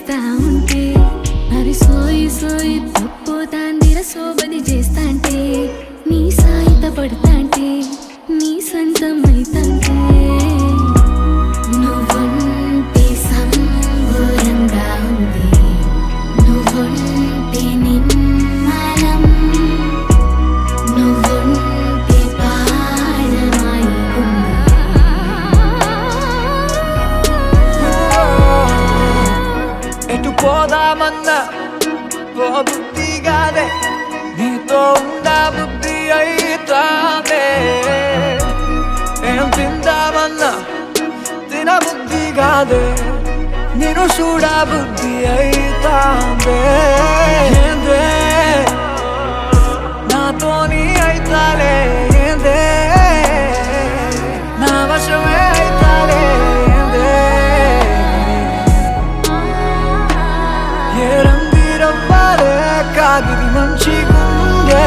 చూస్తా ఉంటే అరి సోయి సోయి తప్పోతాందిర సోబది చేస్తాంటే నీ సాయిత పడతాంటే నీ సొంతం అయితాంటే నువ్వంటే సంబూరంగా ఉంది నువ్వుంటే నిమ్మలం నువ్వుంటే పాడమాయి ఎటు పోదామన్నా పోబుద్ధి కాదే నీతో ఉండా బుద్ధి అయితాదే ఏం తిందామన్నా తిన బుద్ధి కాదే నేను చూడా బుద్ధి అయితాందే ఏందే నాతోని అయితాలే ఏందే నా వశమే అయితాలే ఏందే ఏ రంగిరవ్వాలే కాగిరి మంచి గుండె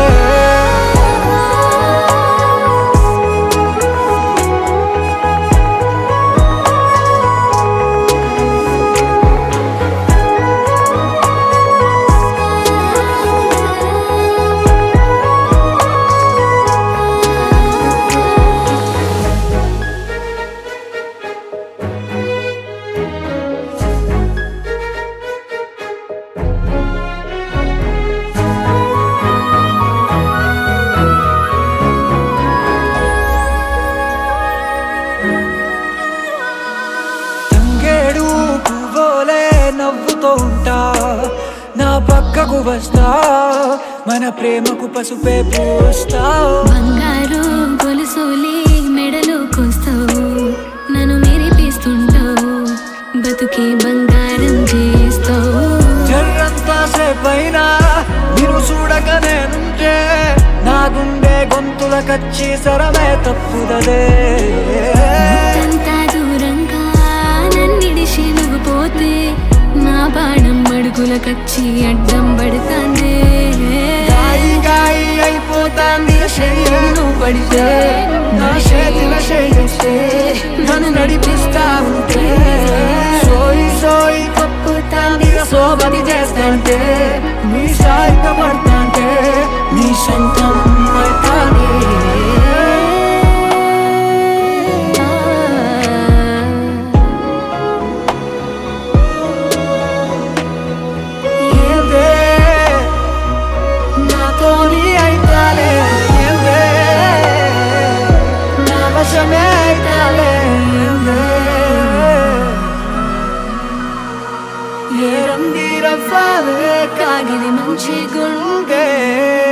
తంగేడు పువ్వులే నవ్వుతూ ఉంటా నా పక్కకు వస్తా మన ప్రేమకు పసుపే పూస్తా బంగారు గొలుసులే మెడలో కోస్తావు నన్ను మెరిపిస్తుంటావు బతుకే బంగారం చేస్తావు జర్రంతా సేపైనా నిన్ను చూడక నేనుంటే నా గుండె గొంతుల కచ్చి సరమే తప్పుదదే అంతా దూరంగా నన్నిడిసి నువ్వు పోతే నా బాణం అడుగుల కచ్చి అడ్డం పడుతాందే గాయి గాయి అయిపోతాంది శరీరం నువ్వు పడితే నా చేతిల చేయిస్తే నన్ను నడిపిస్తా ఉంటే సోయి సోయి తప్పుతాంది సోబది చేస్తాంటే నీ సాయిక పడతాంటే నీ సొంతం అవుతానే ఏందే నాతోని అయితాలే ఏందే నా వశమే అయితాలే ఏందే ఏ రంగిరవ్వాలే కాగిలి మంచి గుండె